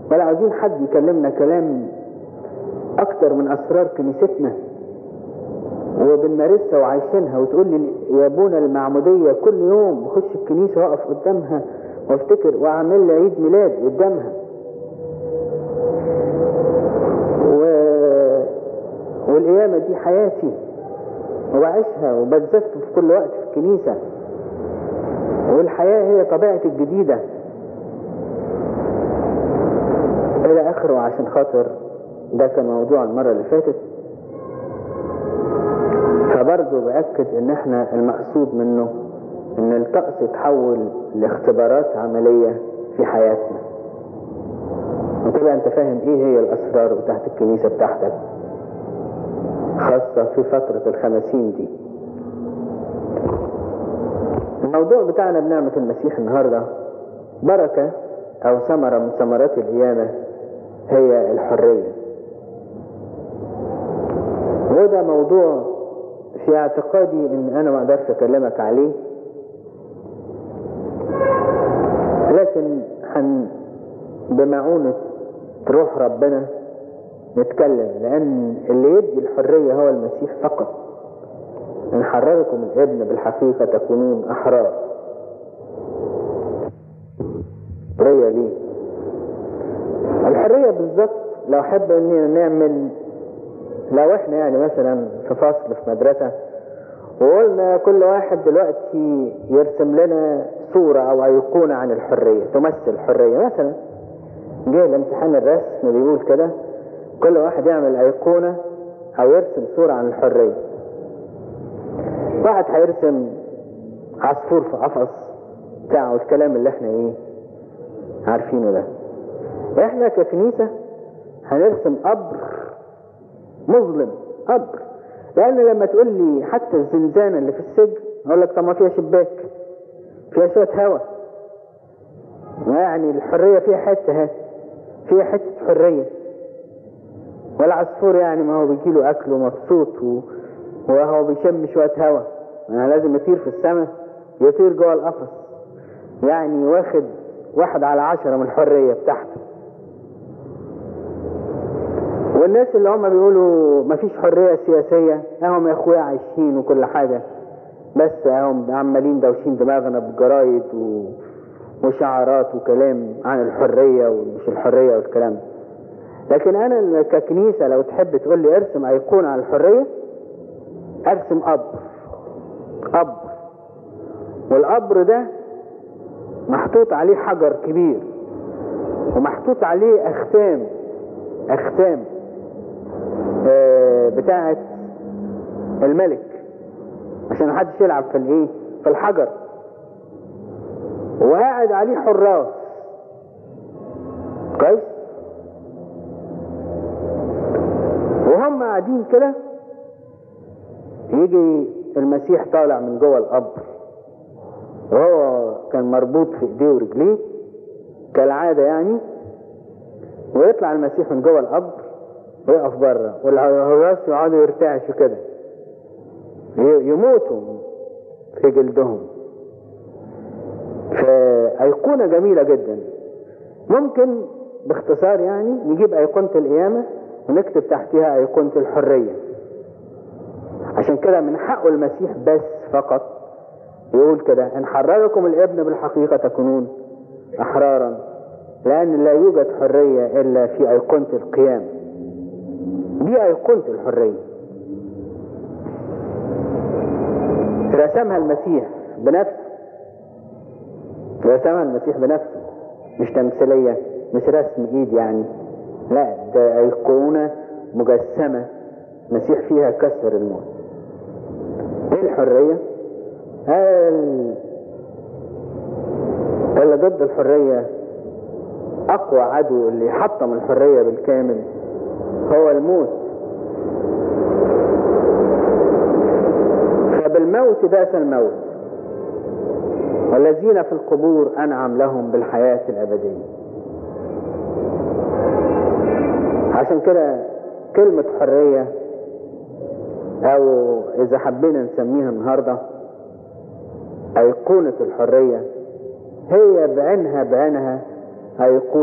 ولا عايزين حد يكلمنا كلام اكتر من اسرار كنيستنا وبنمارسها وعايشينها وتقول لي يا ابونا المعمودية كل يوم بخش الكنيسة واقف قدامها وافتكر واعمل لي عيد ميلاد قدامها و... والقيامة دي حياتي وبعيشها وبتزف في كل وقت في الكنيسة والحياة هي طبيعتي الجديدة إلى آخره عشان خاطر ده كان موضوع المرة اللي فاتت فبرضه بأكد إن إحنا المقصود منه إن الطقس يتحول لاختبارات عملية في حياتنا وتبقى أنت فاهم إيه هي الأسرار بتاعت الكنيسة بتاعتك خاصة في فترة الخمسين دي الموضوع بتاعنا بنعمة المسيح النهاردة بركة أو ثمرة من ثمرات القيامة هي الحرية وده موضوع في اعتقادي ان انا ما اقدرش اكلمك عليه لكن هن بمعونة روح ربنا نتكلم لان اللي يدي الحرية هو المسيح فقط ان حرركم الابن بالحقيقة تكونون احرار حرية ليه الحرية بالظبط لو حب اننا نعمل لو احنا يعني مثلا في فصل في مدرسة وقلنا كل واحد دلوقتي يرسم لنا صورة او ايقونة عن الحرية تمثل الحرية مثلا جه الامتحان الرسم بيقول كده كل واحد يعمل ايقونة او يرسم صورة عن الحرية واحد هيرسم عصفور في قفص بتاع والكلام اللي احنا ايه عارفينه ده احنا ككنيسة هنرسم قبر مظلم قبر لان لما تقول لي حتى الزنزانة اللي في السجن اقول لك طب ما فيها شباك فيها شوية هوا يعني الحرية فيها حتة اهي فيها حتة حرية والعصفور يعني ما هو بيجيله اكل ومبسوط و... وهو بيشم شوية هوا يعني لازم يطير في السماء يطير جوه القفص يعني واخد واحد على عشرة من الحرية بتاعته والناس اللي هم بيقولوا مفيش حرية سياسية اهم يا اخويا عايشين وكل حاجة بس اهم عمالين دوشين دماغنا بالجرايد و... وشعارات وكلام عن الحرية ومش الحرية والكلام ده لكن انا ككنيسة لو تحب تقول لي ارسم ايقونة عن الحرية ارسم قبر قبر والقبر ده محطوط عليه حجر كبير ومحطوط عليه اختام اختام آه بتاعة الملك عشان محدش يلعب في الايه في الحجر وقاعد عليه حراس كويس وهم قاعدين كده يجي المسيح طالع من جوه القبر وهو كان مربوط في ايديه ورجليه كالعاده يعني ويطلع المسيح من جوه القبر ويقف بره والحراس يقعدوا يرتعشوا كده يموتوا في جلدهم فأيقونة جميلة جدا ممكن باختصار يعني نجيب أيقونة القيامة ونكتب تحتها أيقونة الحرية عشان كده من حقه المسيح بس فقط يقول كده ان حرركم الابن بالحقيقة تكونون احرارا لان لا يوجد حرية الا في ايقونة القيام دي ايقونة الحرية رسمها المسيح بنفسه رسمها المسيح بنفسه مش تمثيلية مش رسم ايد يعني لا ده ايقونة مجسمة المسيح فيها كسر الموت ايه الحرية هل اللي ضد الحرية اقوى عدو اللي يحطم الحرية بالكامل هو الموت فبالموت داس الموت والذين في القبور انعم لهم بالحياة الابدية عشان كده كلمة حرية او اذا حبينا نسميها النهاردة ايقونة الحرية هي بعينها بعينها ايقونة